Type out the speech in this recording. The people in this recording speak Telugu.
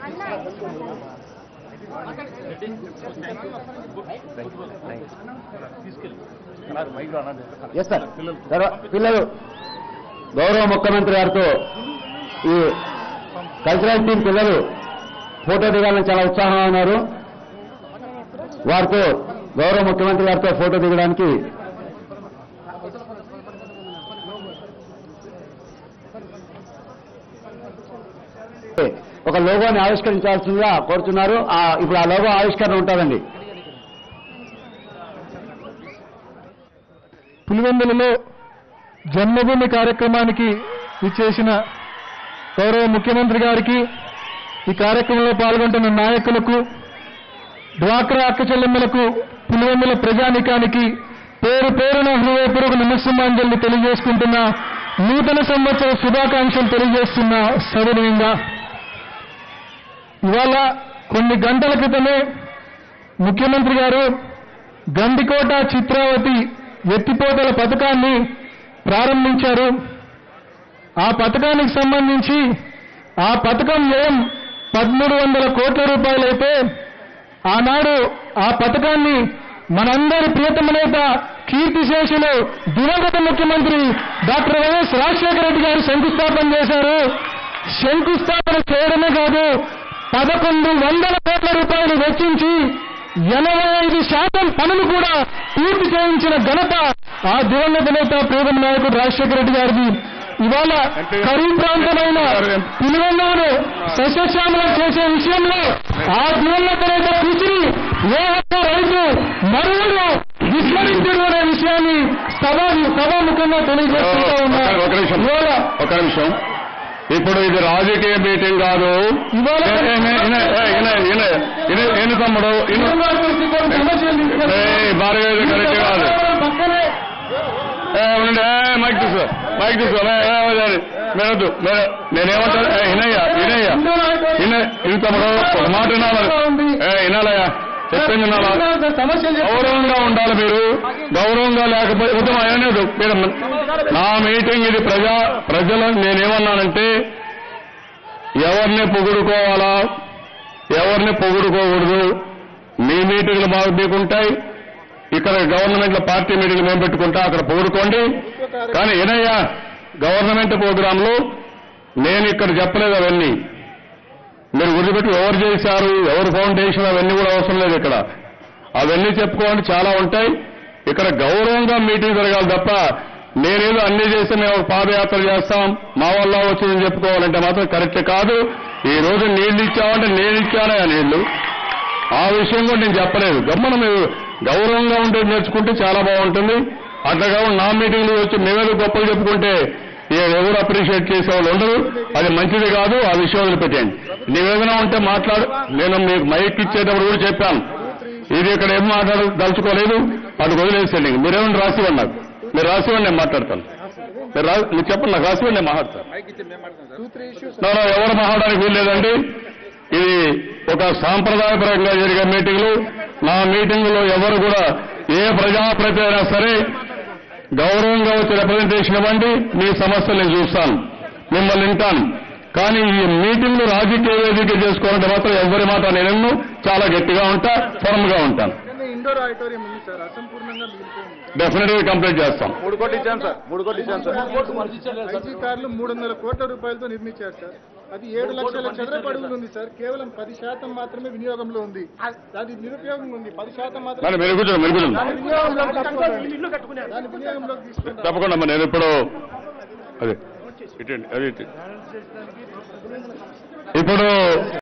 ఎస్ సార్ తర్వా- పిల్లలు గౌరవ ముఖ్యమంత్రి గారితో ఈ కల్చరల్ టీం పిల్లలు ఫోటో దిగాలని చాలా ఉత్సాహంగా ఉన్నారు వారితో గౌరవ ముఖ్యమంత్రి గారితో ఫోటో దిగడానికి ఒక లోగోని ఆవిష్కరించాల్సిందిగా కోరుతున్నారు ఆ, ఇప్పుడు ఆ లోగో ఆవిష్కరణ ఉంటుందండి పులివెందులలో జన్మభూమి కార్యక్రమానికి ఇచ్చేసిన గౌరవ ముఖ్యమంత్రి గారికి ఈ కార్యక్రమంలో పాల్గొంటున్న నాయకులకు డ్వాక్రా అక్క చెల్లెమ్మలకు పులివెందుల ప్రజానికానికి పేరు పేరున హృదయపూర్వక నమస్సుమాంజలి తెలియజేసుకుంటున్న నూతన సంవత్సర శుభాకాంక్షలు తెలియజేస్తున్న సవినయంగా ఇవాళ కొన్ని గంటల క్రితమే ముఖ్యమంత్రి గారు గండికోట చిత్రావతి ఎత్తిపోతల పథకాన్ని ప్రారంభించారు ఆ పథకానికి సంబంధించి ఆ పథకం వ్యయం పదమూడు వందల కోట్ల రూపాయలైతే ఆనాడు ఆ పథకాన్ని మనందరి ప్రియతమ నేత కీర్తిశేషులు దివంగత ముఖ్యమంత్రి డాక్టర్ వైఎస్ రాజశేఖర రెడ్డి గారు శంకుస్థాపన చేశారు శంకుస్థాపన చేయడమే కాదు పదకొండు వందల కోట్ల రూపాయలు వెచ్చించి ఎనభై ఐదు శాతం పనులు కూడా పూర్తి చేయించిన ఘనత ఆ దివంగత నేత ప్రియతమ నాయకుడు రాజశేఖర రెడ్డి గారిది ఇవాళ ఖరీఫ్ ప్రాంతమైన పులివెందులను సస్యశ్యామలం చేసే విషయంలో ఆ దివంగత నేత కృషిని ఏ ఒక్క రైతు మరువుడు విస్మరించడు అనే విషయాన్ని సభా సభాముఖంగా తెలియజేసుకుంటూ ఉన్నారు ఒక నిమిషం ఇవాళ ఒక నిమిషం ఇప్పుడు ఇది రాజకీయ మీటింగ్ కాదు ఇవాళ ఏ, ఏ, ఏ, ఇనే, ఏ, ఇనే, ఇనే, ఇనే, ఇను తమ్ముడు ఇను సమస్యలు తీసుకొని ఏ, భార్య ఇది కరెక్ట్ కాదు పక్కనే ఏ, ఉండండి ఏ, మైక్ తీసుకో మైక్ తీసుకో ఏ, ఏ, ఏ, మీరొద్దు మీరు నేనేమంటాను ఏ, ఇనయ్య ఇనయ్య ఇన ఇను తమ్ముడు ఒక మాట వినాలి ఏ, వినాలయ్యా చెప్పింది వినాలా సమస్యలు గౌరవంగా ఉండాలి మీరు గౌరవంగా లేకపోతే ఉత్తమ అనేది మీరు నా మీటింగ్ ఇది ప్రజా ప్రజలు నేనేమన్నానంటే ఎవరిని పొగుడుకోవాలా ఎవరిని పొగుడుకోకూడదు మీ మీటింగ్లు మాకు మీకుంటాయి ఇక్కడ గవర్నమెంట్ పార్టీ మీటింగ్లు మేము పెట్టుకుంటా అక్కడ పొగుడుకోండి కానీ ఏనయ్యా గవర్నమెంట్ ప్రోగ్రాంలు నేను ఇక్కడ చెప్పలేదు అవన్నీ మీరు గుర్తుపెట్టి ఎవరు చేశారు ఎవరు ఫౌండేషన్ అవన్నీ కూడా అవసరం లేదు ఇక్కడ అవన్నీ చెప్పుకోండి చాలా ఉంటాయి ఇక్కడ గౌరవంగా మీటింగ్ జరగాలి తప్ప నేనేదో అన్ని చేస్తే మేము ఒక పాదయాత్ర చేస్తాం మా వల్ల వచ్చిందని చెప్పుకోవాలంటే మాత్రం కరెక్ట్ కాదు ఈ రోజు నీళ్లు ఇచ్చామంటే నేను ఇచ్చానే ఆ నీళ్లు ఆ విషయం కూడా నేను చెప్పలేదు గమ్మన మీరు గౌరవంగా ఉంటే నేర్చుకుంటే చాలా బాగుంటుంది అట్లా కాకుండా నా మీటింగ్లు వచ్చి మేమేదో గొప్పలు చెప్పుకుంటే ఏ- ఎవరు అప్రిషియేట్ చేసేవాళ్ళు ఉండరు అది మంచిది కాదు ఆ విషయం వదిలిపెట్టండి నీవేదైనా ఉంటే మాట్లాడు నేను మీకు మైక్ ఇచ్చేటప్పుడు కూడా చెప్పాను ఇది ఇక్కడ ఏం మాట్లాడ దలుచుకోలేదు అది వదిలేసేయండి మీరేమైనా రాసివ్వండి నాకు మీరు రాసివ్వండి నేను మాట్లాడతాను మీరు రా మీరు చెప్పండి నాకు రాసివ్వండి నేను మాట్లాడతాను No, no, ఎవరు మాట్లాడడానికి వీల్లేదండి ఇది ఒక సాంప్రదాయపరంగా జరిగే మీటింగ్లు నా మీటింగులో ఎవరు కూడా ఏ ప్రజాప్రతి అయినా సరే గౌరవంగా వచ్చి రిప్రజెంటేషన్ ఇవ్వండి మీ సమస్యలు నేను చూస్తాను మిమ్మల్ని వింటాను కానీ ఈ మీటింగ్లు రాజకీయ వేదిక చేసుకోవాలంటే మాత్రం ఎవరి మాట నేను చాలా గట్టిగా ఉంటా ఫర్మ్ గా ఉంటాను ఇండోర్ ఆడిటోరియం ఉంది సార్ అసంపూర్ణంగా మిగిలిపోయింది డెఫినెట్ గా కంప్లీట్ చేస్తాం మూడు కోట్లు ఇచ్చాను సార్ మూడు కోట్లు ఇచ్చాను సార్ ఐటీ కార్లు మూడు వందల కోట్ల రూపాయలతో నిర్మించారు సార్ అది ఏడు లక్షల చదరపు అడుగులు ఉంది సార్ కేవలం పది శాతం మాత్రమే వినియోగంలో ఉంది అది నిరుపయోగం ఉంది పది శాతం మాత్రమే మరి మీరు కూర్చోండి మీరు కూర్చోండి దాని వినియోగంలోకి తీసుకోండి. దాని వినియోగంలోకి తీసుకుంటాం తప్పకుండా అమ్మా, నేను ఇప్పుడు అదే ఇటండి అది ఇటు. ఇప్పుడు